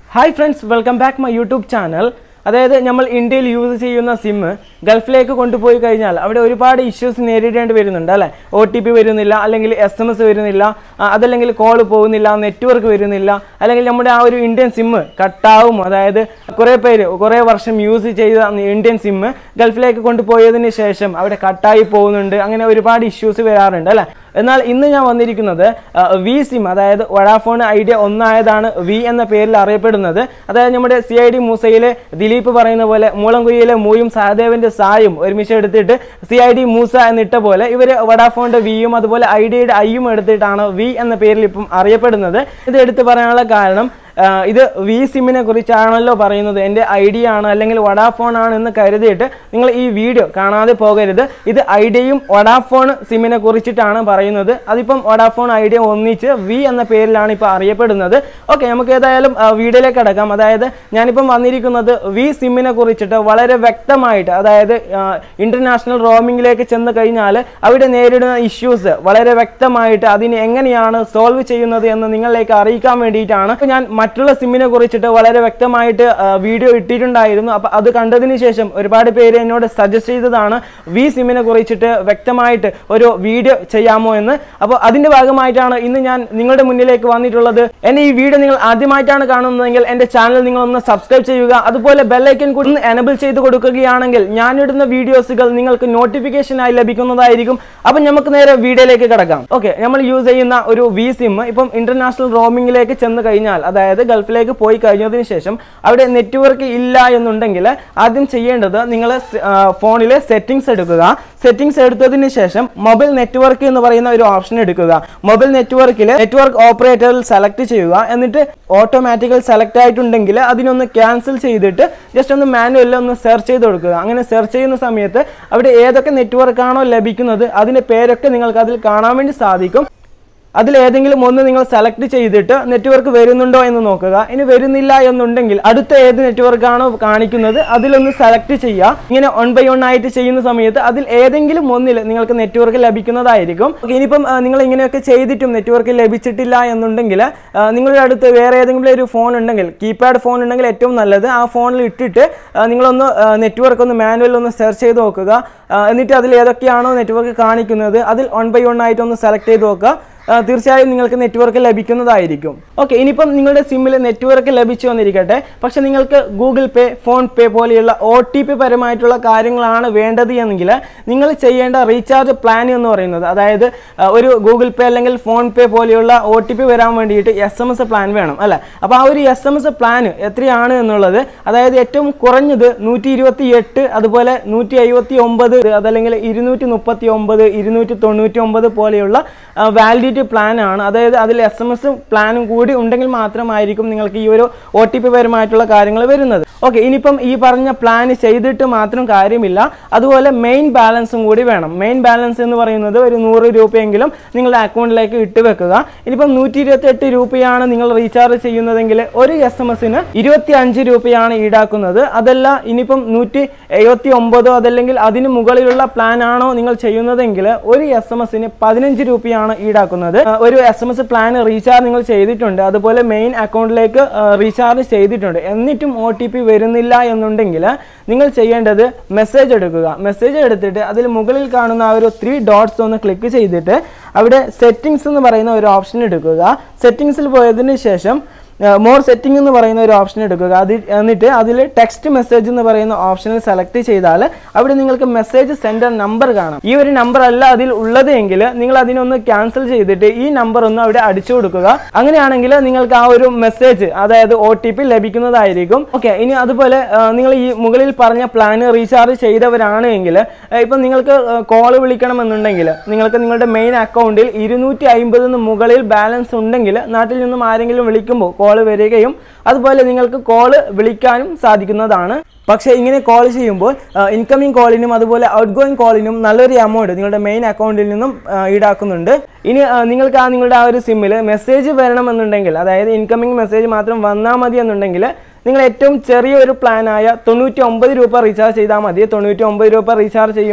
hi friends welcome back my YouTube channel അതായത് നമ്മൾ ഇന്ത്യയിൽ യൂസ് ചെയ്യുന്ന സിം ഗൾഫിലേക്ക് കൊണ്ടുപോയി കഴിഞ്ഞാൽ അവിടെ ഒരുപാട് ഇഷ്യൂസ് നേരിടേണ്ടി വരുന്നുണ്ട് അല്ലേ ഒ ടി പി വരുന്നില്ല അല്ലെങ്കിൽ എസ് എം എസ് വരുന്നില്ല ആ, അതല്ലെങ്കിൽ കോൾ പോകുന്നില്ല നെറ്റ്വർക്ക് വരുന്നില്ല അല്ലെങ്കിൽ നമ്മുടെ ആ ഒരു ഇന്ത്യൻ സിം കട്ടാവും അതായത് കുറേ പേര് കുറേ വർഷം യൂസ് ചെയ്ത ഇന്ത്യൻ സിം ഗൾഫിലേക്ക് കൊണ്ടുപോയതിന് ശേഷം അവിടെ കട്ടായി പോകുന്നുണ്ട് അങ്ങനെ ഒരുപാട് ഇഷ്യൂസ് വരാറുണ്ട് അല്ലേ എന്നാൽ ഇന്ന് ഞാൻ വന്നിരിക്കുന്നത് വി സിം അതായത് വഡാഫോൺ ഐഡിയ ഒന്നായതാണ് വി എന്ന പേരിൽ അറിയപ്പെടുന്നത് അതായത് നമ്മുടെ സി ഐ ഡി മൂസയിലെ ദിലീപ് പറയുന്ന പോലെ മൂളംകുഴിയിലെ മൂയും സഹദേവന്റെ സായും ഒരുമിച്ച് എടുത്തിട്ട് സി ഐ ഡി മൂസ എന്നിട്ട പോലെ ഇവർ വഡാഫോണിന്റെ വിയും അതുപോലെ ഐഡിയയുടെ ഐയും എടുത്തിട്ടാണ് വി എന്ന പേരിൽ ഇപ്പം അറിയപ്പെടുന്നത് ഇത് എടുത്ത് പറയാനുള്ള കാരണം ആ, ഇത് വി സിമ്മിനെ കുറിച്ചാണല്ലോ പറയുന്നത് എൻ്റെ ഐഡിയ ആണ് അല്ലെങ്കിൽ വഡാഫോൺ ആണ് എന്ന് കരുതിയിട്ട് നിങ്ങൾ ഈ വീഡിയോ കാണാതെ പോകരുത് ഇത് ഐഡിയയും വഡാഫോൺ സിമ്മിനെ കുറിച്ചിട്ടാണ് പറയുന്നത് അതിപ്പം വഡാഫോൺ ഐഡിയ ഒന്നിച്ച് വി എന്ന പേരിലാണ് ഇപ്പോൾ അറിയപ്പെടുന്നത് ഓക്കെ നമുക്ക് ഏതായാലും ആ, വീഡിയോയിലേക്ക് കിടക്കാം അതായത് ഞാനിപ്പം വന്നിരിക്കുന്നത് വി സിമ്മിനെ കുറിച്ചിട്ട് വളരെ വ്യക്തമായിട്ട് അതായത് ഇന്റർനാഷണൽ റോമിംഗിലേക്ക് ചെന്ന് കഴിഞ്ഞാൽ അവിടെ നേരിടുന്ന ഇഷ്യൂസ് വളരെ വ്യക്തമായിട്ട് അതിനെ എങ്ങനെയാണ് സോൾവ് ചെയ്യുന്നത് എന്ന് നിങ്ങളിലേക്ക് അറിയിക്കാൻ വേണ്ടിയിട്ടാണ് ഇപ്പൊ ഞാൻ മറ്റുള്ള സിമ്മിനെ കുറിച്ചിട്ട് വളരെ വ്യക്തമായിട്ട് വീഡിയോ ഇട്ടിട്ടുണ്ടായിരുന്നു അപ്പൊ അത് കണ്ടതിന് ശേഷം ഒരുപാട് പേര് എന്നോട് സജസ്റ്റ് ചെയ്തതാണ് വി സിമ്മിനെ കുറിച്ചിട്ട് വ്യക്തമായിട്ട് ഒരു വീഡിയോ ചെയ്യാമോ എന്ന് അപ്പോൾ അതിന്റെ ഭാഗമായിട്ടാണ് ഇന്ന് ഞാൻ നിങ്ങളുടെ മുന്നിലേക്ക് വന്നിട്ടുള്ളത് എന്നെ ഈ വീഡിയോ നിങ്ങൾ ആദ്യമായിട്ടാണ് കാണുന്നതെങ്കിൽ എന്റെ ചാനൽ നിങ്ങൾ ഒന്ന് സബ്സ്ക്രൈബ് ചെയ്യുക അതുപോലെ ബെല്ലൈക്കൻ കൂടി ഒന്ന് എനബിൾ ചെയ്ത് കൊടുക്കുകയാണെങ്കിൽ ഞാനിടുന്ന വീഡിയോസുകൾ നിങ്ങൾക്ക് നോട്ടിഫിക്കേഷനായി ലഭിക്കുന്നതായിരിക്കും അപ്പം നമുക്ക് നേരെ വീഡിയോയിലേക്ക് കിടക്കാം ഓക്കെ നമ്മൾ യൂസ് ചെയ്യുന്ന ഒരു വി സിം ഇപ്പം ഇന്റർനാഷണൽ റോമിംഗിലേക്ക് ചെന്ന് കഴിഞ്ഞാൽ അതായത് ഗൾഫിലേക്ക് പോയി കഴിഞ്ഞതിന് ശേഷം അവിടെ നെറ്റ്വർക്ക് ഇല്ല എന്നുണ്ടെങ്കിൽ ആദ്യം ചെയ്യേണ്ടത് നിങ്ങൾ ഫോണിലെ സെറ്റിംഗ്സ് എടുക്കുക സെറ്റിംഗ്സ് എടുത്തതിന് ശേഷം മൊബൈൽ നെറ്റ്വർക്ക് എന്ന് പറയുന്ന ഒരു ഓപ്ഷൻ എടുക്കുക മൊബൈൽ നെറ്റ്വർക്കിൽ നെറ്റ്വർക്ക് ഓപ്പറേറ്ററിൽ സെലക്ട് ചെയ്യുക എന്നിട്ട് ഓട്ടോമാറ്റിക്കൽ സെലക്ട് ആയിട്ടുണ്ടെങ്കിൽ അതിനൊന്ന് ക്യാൻസൽ ചെയ്തിട്ട് ജസ്റ്റ് ഒന്ന് മാനുവലിൽ ഒന്ന് സെർച്ച് ചെയ്ത് കൊടുക്കുക അങ്ങനെ സെർച്ച് ചെയ്യുന്ന സമയത്ത് അവിടെ ഏതൊക്കെ നെറ്റ്വർക്ക് ആണോ ലഭിക്കുന്നത് അതിന്റെ പേരൊക്കെ നിങ്ങൾക്ക് അതിൽ കാണാൻ വേണ്ടി സാധിക്കും അതിൽ ഏതെങ്കിലും ഒന്ന് നിങ്ങൾ സെലക്ട് ചെയ്തിട്ട് നെറ്റ്വർക്ക് വരുന്നുണ്ടോ എന്ന് നോക്കുക ഇനി വരുന്നില്ല എന്നുണ്ടെങ്കിൽ അടുത്ത ഏത് നെറ്റ്വർക്ക് ആണോ കാണിക്കുന്നത് അതിലൊന്ന് സെലക്ട് ചെയ്യുക ഇങ്ങനെ വൺ ബൈ വൺ ആയിട്ട് ചെയ്യുന്ന സമയത്ത് അതിൽ ഏതെങ്കിലും ഒന്നിൽ നിങ്ങൾക്ക് നെറ്റ്വർക്ക് ലഭിക്കുന്നതായിരിക്കും Okay, ഇനിയിപ്പം ആ, നിങ്ങൾ ഇങ്ങനെയൊക്കെ ചെയ്തിട്ടും നെറ്റ്വർക്ക് ലഭിച്ചിട്ടില്ല എന്നുണ്ടെങ്കിൽ ആ, നിങ്ങളുടെ അടുത്ത് വേറെ ഏതെങ്കിലും ഒരു ഫോൺ ഉണ്ടെങ്കിൽ കീപാഡ് ഫോൺ ഉണ്ടെങ്കിൽ ഏറ്റവും നല്ലത് ആ ഫോണിൽ ഇട്ടിട്ട് ആ, നിങ്ങളൊന്ന് നെറ്റ്വർക്ക് ഒന്ന് മാനുവൽ ഒന്ന് സെർച്ച് ചെയ്ത് നോക്കുക ആ, എന്നിട്ട് അതിൽ ഏതൊക്കെയാണോ നെറ്റ്വർക്ക് കാണിക്കുന്നത് അതിൽ വൺ ബൈ വൺ ആയിട്ട് ഒന്ന് സെലക്ട് ചെയ്ത് നോക്കുക ആ, തീർച്ചയായും നിങ്ങൾക്ക് നെറ്റ്വർക്ക് ലഭിക്കുന്നതായിരിക്കും ഓക്കെ ഇനിയിപ്പം നിങ്ങളുടെ സിമ്മിൽ നെറ്റ്വർക്ക് ലഭിച്ചു വന്നിരിക്കട്ടെ പക്ഷെ നിങ്ങൾക്ക് ഗൂഗിൾ പേ ഫോൺ പേ പോലെയുള്ള ഒ ടി പി പരമായിട്ടുള്ള കാര്യങ്ങളാണ് വേണ്ടത് എന്നെങ്കിൽ നിങ്ങൾ ചെയ്യേണ്ട റീചാർജ് പ്ലാൻ എന്ന് പറയുന്നത് അതായത് ആ, ഒരു ഗൂഗിൾ പേ അല്ലെങ്കിൽ ഫോൺ പേ പോലെയുള്ള ഒ ടി പി വരാൻ വേണ്ടിയിട്ട് എസ് എം എസ് പ്ലാൻ വേണം അല്ലേ അപ്പോൾ ആ ഒരു എസ് എം എസ് പ്ലാൻ എത്രയാണ് എന്നുള്ളത് അതായത് ഏറ്റവും കുറഞ്ഞത് നൂറ്റി ഇരുപത്തി എട്ട് അതുപോലെ നൂറ്റി എഴുപത്തി ഒമ്പത് അതല്ലെങ്കിൽ ഇരുന്നൂറ്റി മുപ്പത്തി ഒമ്പത് ഇരുന്നൂറ്റി തൊണ്ണൂറ്റി ഒമ്പത് പോലെയുള്ള വാലിഡിറ്റി പ്ലാൻ ആണ് അതായത് അതിൽ എസ് എം എസ് പ്ലാനും കൂടി ഉണ്ടെങ്കിൽ മാത്രമായിരിക്കും നിങ്ങൾക്ക് ഈ ഒരു ഒ ടി പി പരമായിട്ടുള്ള കാര്യങ്ങൾ വരുന്നത് ഓക്കെ ഇനിയിപ്പം ഈ പറഞ്ഞ പ്ലാൻ ചെയ്തിട്ട് മാത്രം കാര്യമില്ല അതുപോലെ മെയിൻ ബാലൻസും കൂടി വേണം മെയിൻ ബാലൻസ് എന്ന് പറയുന്നത് ഒരു നൂറ് രൂപയെങ്കിലും നിങ്ങളുടെ അക്കൗണ്ടിലേക്ക് ഇട്ട് വെക്കുക ഇനിയിപ്പം നൂറ്റി ഇരുപത്തി എട്ട് രൂപയാണ് നിങ്ങൾ റീചാർജ് ചെയ്യുന്നതെങ്കിൽ ഒരു എസ് എം എസിന് ഇരുപത്തി അഞ്ച് രൂപയാണ് ഈടാക്കുന്നത് അതല്ല ഇനിയിപ്പം നൂറ്റി എഴുപത്തി ഒമ്പതോ അതല്ലെങ്കിൽ അതിന് മുകളിലുള്ള പ്ലാൻ ആണോ നിങ്ങൾ ചെയ്യുന്നതെങ്കിൽ ഒരു എസ് എം എസിന് പതിനഞ്ച് രൂപയാണ് ഈടാക്കുന്നത് ആ, ഒരു S M S plan recharge നിങ്ങൾ ചെയ്തിട്ടുണ്ട് അതുപോലെ മെയിൻ അക്കൗണ്ടിലേക്ക് റീചാർജ് ചെയ്തിട്ടുണ്ട് എന്നിട്ടും ഒ ടി പി വരുന്നില്ല എന്നുണ്ടെങ്കിൽ നിങ്ങൾ ചെയ്യേണ്ടത് മെസ്സേജ് എടുക്കുക മെസ്സേജ് എടുത്തിട്ട് അതിൽ മുകളിൽ കാണുന്ന ആ ഒരു ത്രീ ഡോട്ട്സ് ഒന്ന് ക്ലിക്ക് ചെയ്തിട്ട് അവിടെ സെറ്റിംഗ്സ് എന്ന് പറയുന്ന ഒരു ഓപ്ഷൻ എടുക്കുക സെറ്റിംഗ്സിൽ പോയതിന് ശേഷം മോർ സെറ്റിംഗ് എന്ന് പറയുന്ന ഒരു ഓപ്ഷൻ എടുക്കുക അത് എന്നിട്ട് അതിൽ ടെക്സ്റ്റ് മെസ്സേജ് എന്ന് പറയുന്ന ഓപ്ഷനിൽ സെലക്ട് ചെയ്താൽ അവിടെ നിങ്ങൾക്ക് മെസ്സേജ് സെൻഡർ നമ്പർ കാണാം ഈ ഒരു നമ്പർ അല്ല അതിൽ ഉള്ളത് എങ്കിൽ നിങ്ങൾ അതിനൊന്ന് ക്യാൻസൽ ചെയ്തിട്ട് ഈ നമ്പർ ഒന്ന് അവിടെ അടിച്ചു കൊടുക്കുക അങ്ങനെയാണെങ്കിൽ നിങ്ങൾക്ക് ആ ഒരു മെസ്സേജ് അതായത് ഒ ടി പി ലഭിക്കുന്നതായിരിക്കും ഓക്കെ ഇനി അതുപോലെ ആ, നിങ്ങൾ ഈ മുകളിൽ പറഞ്ഞ പ്ലാൻ റീചാർജ് ചെയ്തവരാണ് എങ്കിൽ ഇപ്പം നിങ്ങൾക്ക് കോൾ വിളിക്കണമെന്നുണ്ടെങ്കിൽ നിങ്ങൾക്ക് നിങ്ങളുടെ മെയിൻ അക്കൗണ്ടിൽ ഇരുന്നൂറ്റി അമ്പതിന് മുകളിൽ ബാലൻസ് ഉണ്ടെങ്കിൽ നാട്ടിൽ നിന്നും ആരെങ്കിലും വിളിക്കുമ്പോൾ കോൾ വരികയും അതുപോലെ നിങ്ങൾക്ക് കോൾ വിളിക്കാനും സാധിക്കുന്നതാണ് പക്ഷേ ഇങ്ങനെ കോൾ ചെയ്യുമ്പോൾ ഇൻകമിംഗ് കോളിനും അതുപോലെ ഔട്ട് ഗോയിങ് കോളിനും നല്ലൊരു എമൗണ്ട് നിങ്ങളുടെ മെയിൻ അക്കൗണ്ടിൽ നിന്നും ആ, ഈടാക്കുന്നുണ്ട് ഇനി ആ, നിങ്ങൾക്ക് ആ നിങ്ങളുടെ ആ ഒരു സിമ്മിൽ മെസ്സേജ് വരണമെന്നുണ്ടെങ്കിൽ അതായത് ഇൻകമിംഗ് മെസ്സേജ് മാത്രം വന്നാൽ മതി എന്നുണ്ടെങ്കിൽ നിങ്ങൾ ഏറ്റവും ചെറിയ ഒരു പ്ലാനായ തൊണ്ണൂറ്റി ഒമ്പത് രൂപ റീചാർജ് ചെയ്താൽ മതി തൊണ്ണൂറ്റി ഒമ്പത് രൂപ റീചാർജ് ചെയ്യുമ്പോൾ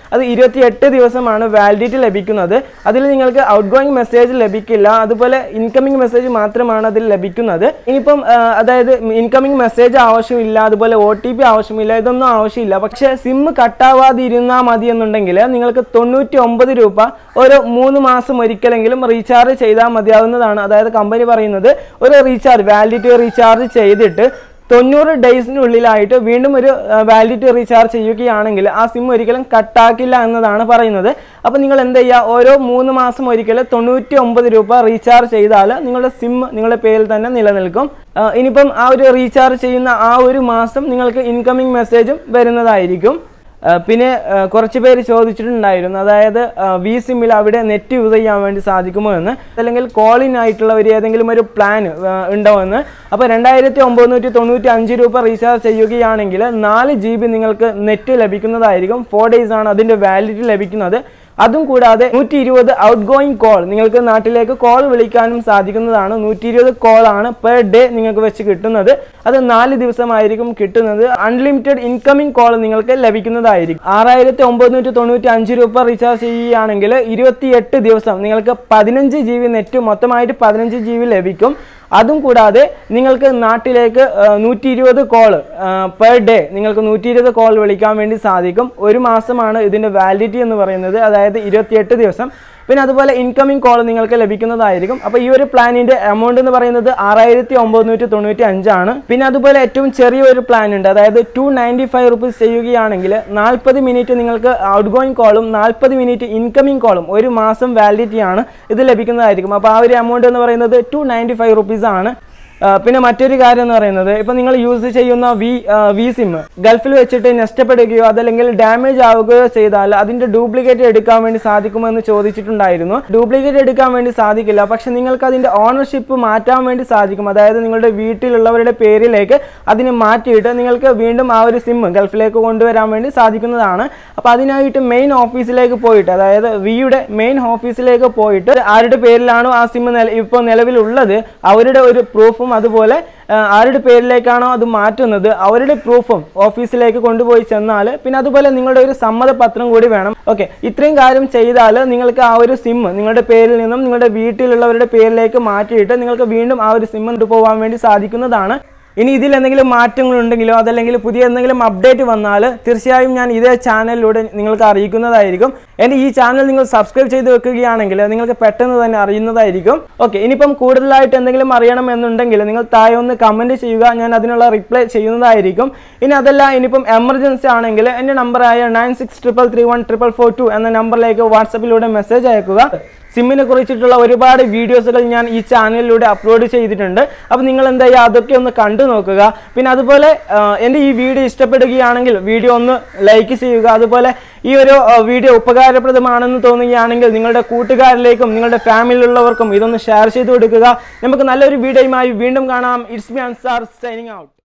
അത് ഇരുപത്തിയെട്ട് ദിവസമാണ് വാലിഡിറ്റി ലഭിക്കുന്നത് അതിൽ നിങ്ങൾക്ക് ഔട്ട് ഗോയിങ് മെസ്സേജ് ലഭിക്കില്ല അതുപോലെ ഇൻകമിംഗ് മെസ്സേജ് മാത്രമാണ് അതിൽ ലഭിക്കുന്നത് ഇനിയിപ്പം ആ, അതായത് ഇൻകമിംഗ് മെസ്സേജ് ആവശ്യമില്ല അതുപോലെ ഒ ടി പി ആവശ്യമില്ല ഇതൊന്നും ആവശ്യമില്ല പക്ഷേ സിം കട്ടാവാതിരുന്നാൽ മതി എന്നുണ്ടെങ്കിൽ നിങ്ങൾക്ക് തൊണ്ണൂറ്റി ഒമ്പത് രൂപ ഓരോ മൂന്ന് മാസം ഒരിക്കലെങ്കിലും റീചാർജ് ചെയ്താൽ മതിയാവുന്നതാണ് അതായത് കമ്പനി പറയുന്നത് ഒരു റീചാർജ് വാലിഡിറ്റി റീചാർജ് ചെയ്തിട്ട് തൊണ്ണൂറ് ഡേയ്സിനുള്ളിലായിട്ട് വീണ്ടും ഒരു വാലിഡിറ്റി റീചാർജ് ചെയ്യുകയാണെങ്കിൽ ആ സിം ഒരിക്കലും കട്ടാക്കില്ല എന്നതാണ് പറയുന്നത് അപ്പോൾ നിങ്ങൾ എന്ത് ചെയ്യുക ഓരോ മൂന്ന് മാസം ഒരിക്കൽ തൊണ്ണൂറ്റി ഒമ്പത് രൂപ റീചാർജ് ചെയ്താൽ നിങ്ങളുടെ സിം നിങ്ങളുടെ പേരിൽ തന്നെ നിലനിൽക്കും ആ, ഇനിയിപ്പം ആ ഒരു റീചാർജ് ചെയ്യുന്ന ആ ഒരു മാസം നിങ്ങൾക്ക് ഇൻകമിംഗ് മെസ്സേജും വരുന്നതായിരിക്കും ആ, പിന്നെ ആ, കുറച്ച് പേര് ചോദിച്ചിട്ടുണ്ടായിരുന്നു അതായത് വി സിമ്മിൽ അവിടെ നെറ്റ് യൂസ് ചെയ്യാൻ വേണ്ടി സാധിക്കുമോ എന്ന് അല്ലെങ്കിൽ കോളിംഗ് ആയിട്ടുള്ള ഒരു ഏതെങ്കിലും ഒരു പ്ലാൻ ഉണ്ടോ എന്ന് അപ്പോൾ രണ്ടായിരത്തി ഒമ്പതുനൂറ്റി തൊണ്ണൂറ്റി അഞ്ച് രൂപ റീചാർജ് ചെയ്യുകയാണെങ്കിൽ നാല് ജി ബി നിങ്ങൾക്ക് നെറ്റ് ലഭിക്കുന്നതായിരിക്കും ഫോർ ഡേയ്സ് ആണ് അതിൻ്റെ വാലിഡിറ്റി ലഭിക്കുന്നത് അതും കൂടാതെ നൂറ്റി ഇരുപത് ഔട്ട് ഗോയിങ് കോൾ നിങ്ങൾക്ക് നാട്ടിലേക്ക് കോൾ വിളിക്കാനും സാധിക്കുന്നതാണ് നൂറ്റി ഇരുപത് കോൾ ആണ് പെർ ഡേ നിങ്ങൾക്ക് വെച്ച് കിട്ടുന്നത് അത് നാല് ദിവസമായിരിക്കും കിട്ടുന്നത് അൺലിമിറ്റഡ് ഇൻകമിംഗ് കോൾ നിങ്ങൾക്ക് ലഭിക്കുന്നതായിരിക്കും ആറായിരത്തി ഒമ്പതുനൂറ്റി തൊണ്ണൂറ്റി അഞ്ച് രൂപ റീചാർജ് ചെയ്യുകയാണെങ്കിൽ ഇരുപത്തിയെട്ട് ദിവസം നിങ്ങൾക്ക് പതിനഞ്ച് ജി ബി നെറ്റ് മൊത്തമായിട്ട് പതിനഞ്ച് ജി ബി ലഭിക്കും അതും കൂടാതെ നിങ്ങൾക്ക് നാട്ടിലേക്ക് നൂറ്റി ഇരുപത് കോൾ പെർ ഡേ നിങ്ങൾക്ക് നൂറ്റി ഇരുപത് കോൾ വിളിക്കാൻ വേണ്ടി സാധിക്കും ഒരു മാസമാണ് ഇതിൻ്റെ വാലിഡിറ്റി എന്ന് പറയുന്നത് അതായത് ഇരുപത്തിയെട്ട് ദിവസം പിന്നെ അതുപോലെ ഇൻകമിംഗ് കോൾ നിങ്ങൾക്ക് ലഭിക്കുന്നതായിരിക്കും അപ്പോൾ ഈ ഒരു പ്ലാനിൻ്റെ എമൗണ്ട് എന്ന് പറയുന്നത് ആറായിരത്തി ഒമ്പതുനൂറ്റി തൊണ്ണൂറ്റി അഞ്ചാണ് പിന്നെ അതുപോലെ ഏറ്റവും ചെറിയൊരു പ്ലാൻ ഉണ്ട് അതായത് ടു നയൻറ്റി ഫൈവ് റുപ്പീസ് ചെയ്യുകയാണെങ്കിൽ നാൽപ്പത് മിനിറ്റ് നിങ്ങൾക്ക് ഔട്ട് ഗോയിങ് കോളും നാൽപ്പത് മിനിറ്റ് ഇൻകമിംഗ് കോളും ഒരു മാസം വാലിഡിറ്റി ആണ് ഇത് ലഭിക്കുന്നതായിരിക്കും അപ്പോൾ ആ ഒരു എമൗണ്ട് എന്ന് പറയുന്നത് ടു നയൻറ്റി ഫൈവ് റുപ്പീസ് ആണ് ആ, പിന്നെ മറ്റൊരു കാര്യം എന്ന് പറയുന്നത് ഇപ്പം നിങ്ങൾ യൂസ് ചെയ്യുന്ന വി വി സിം ഗൾഫിൽ വെച്ചിട്ട് നഷ്ടപ്പെടുകയോ അതല്ലെങ്കിൽ ഡാമേജ് ആവുകയോ ചെയ്താൽ അതിൻ്റെ ഡ്യൂപ്ലിക്കേറ്റ് എടുക്കാൻ വേണ്ടി സാധിക്കുമോ എന്ന് ചോദിച്ചിട്ടുണ്ടായിരുന്നു ഡ്യൂപ്ലിക്കേറ്റ് എടുക്കാൻ വേണ്ടി സാധിക്കില്ല പക്ഷെ നിങ്ങൾക്ക് അതിൻ്റെ ഓണർഷിപ്പ് മാറ്റാൻ വേണ്ടി സാധിക്കും അതായത് നിങ്ങളുടെ വീട്ടിലുള്ളവരുടെ പേരിലേക്ക് അതിനെ മാറ്റിയിട്ട് നിങ്ങൾക്ക് വീണ്ടും ആ ഒരു സിം ഗൾഫിലേക്ക് കൊണ്ടുവരാൻ വേണ്ടി സാധിക്കുന്നതാണ് അപ്പോൾ അതിനായിട്ട് മെയിൻ ഓഫീസിലേക്ക് പോയിട്ട് അതായത് വിയുടെ മെയിൻ ഓഫീസിലേക്ക് പോയിട്ട് ആരുടെ പേരിലാണോ ആ സിം നില ഇപ്പോൾ നിലവിലുള്ളത് അവരുടെ ഒരു പ്രൂഫും അതുപോലെ ആ, ആരുടെ പേരിലേക്കാണോ അത് മാറ്റുന്നത് അവരുടെ പ്രൂഫും ഓഫീസിലേക്ക് കൊണ്ടുപോയി ചെന്നാൽ പിന്നെ അതുപോലെ നിങ്ങളുടെ ഒരു സമ്മതപത്രം കൂടി വേണം ഓക്കെ ഇത്രയും കാര്യം ചെയ്താൽ നിങ്ങൾക്ക് ആ ഒരു സിം നിങ്ങളുടെ പേരിൽ നിന്നും നിങ്ങളുടെ വീട്ടിലുള്ളവരുടെ പേരിലേക്ക് മാറ്റിയിട്ട് നിങ്ങൾക്ക് വീണ്ടും ആ ഒരു സിം കൊണ്ടുപോകാൻ വേണ്ടി സാധിക്കുന്നതാണ് ഇനി ഇതിൽ എന്തെങ്കിലും മാറ്റങ്ങൾ ഉണ്ടെങ്കിലോ അതല്ലെങ്കിൽ പുതിയ എന്തെങ്കിലും അപ്ഡേറ്റ് വന്നാൽ തീർച്ചയായും ഞാൻ ഇതേ ചാനലിലൂടെ നിങ്ങൾക്ക് അറിയിക്കുന്നതായിരിക്കും എൻ്റെ ഈ ചാനൽ നിങ്ങൾ സബ്സ്ക്രൈബ് ചെയ്ത് വെക്കുകയാണെങ്കിൽ നിങ്ങൾക്ക് പെട്ടെന്ന് തന്നെ അറിയുന്നതായിരിക്കും ഓക്കെ ഇനിയിപ്പം കൂടുതലായിട്ട് എന്തെങ്കിലും അറിയണം എന്നുണ്ടെങ്കിൽ നിങ്ങൾ താഴെ ഒന്ന് കമൻറ്റ് ചെയ്യുക ഞാൻ അതിനുള്ള റിപ്ലൈ ചെയ്യുന്നതായിരിക്കും ഇനി അതല്ല ഇനിയിപ്പം എമർജൻസി ആണെങ്കിൽ എൻ്റെ നമ്പറായ nine six triple three one triple four two എന്ന നമ്പറിലേക്ക് വാട്സപ്പിലൂടെ മെസ്സേജ് അയക്കുക സിമ്മിനെ കുറിച്ചിട്ടുള്ള ഒരുപാട് വീഡിയോസുകൾ ഞാൻ ഈ ചാനലിലൂടെ അപ്ലോഡ് ചെയ്തിട്ടുണ്ട് അപ്പോൾ നിങ്ങൾ എന്താ ചെയ്യുക അതൊക്കെ ഒന്ന് കണ്ടു നോക്കുക പിന്നെ അതുപോലെ ആ, എൻ്റെ ഈ വീഡിയോ ഇഷ്ടപ്പെടുകയാണെങ്കിൽ വീഡിയോ ഒന്ന് ലൈക്ക് ചെയ്യുക അതുപോലെ ഈ ഒരു ആ, വീഡിയോ ഉപകാരപ്രദമാണെന്ന് തോന്നുകയാണെങ്കിൽ നിങ്ങളുടെ കൂട്ടുകാരിലേക്കും നിങ്ങളുടെ ഫാമിലിയിലുള്ളവർക്കും ഇതൊന്ന് ഷെയർ ചെയ്ത് കൊടുക്കുക നമുക്ക് നല്ലൊരു വീഡിയോയുമായി വീണ്ടും കാണാം it's me Ansar signing out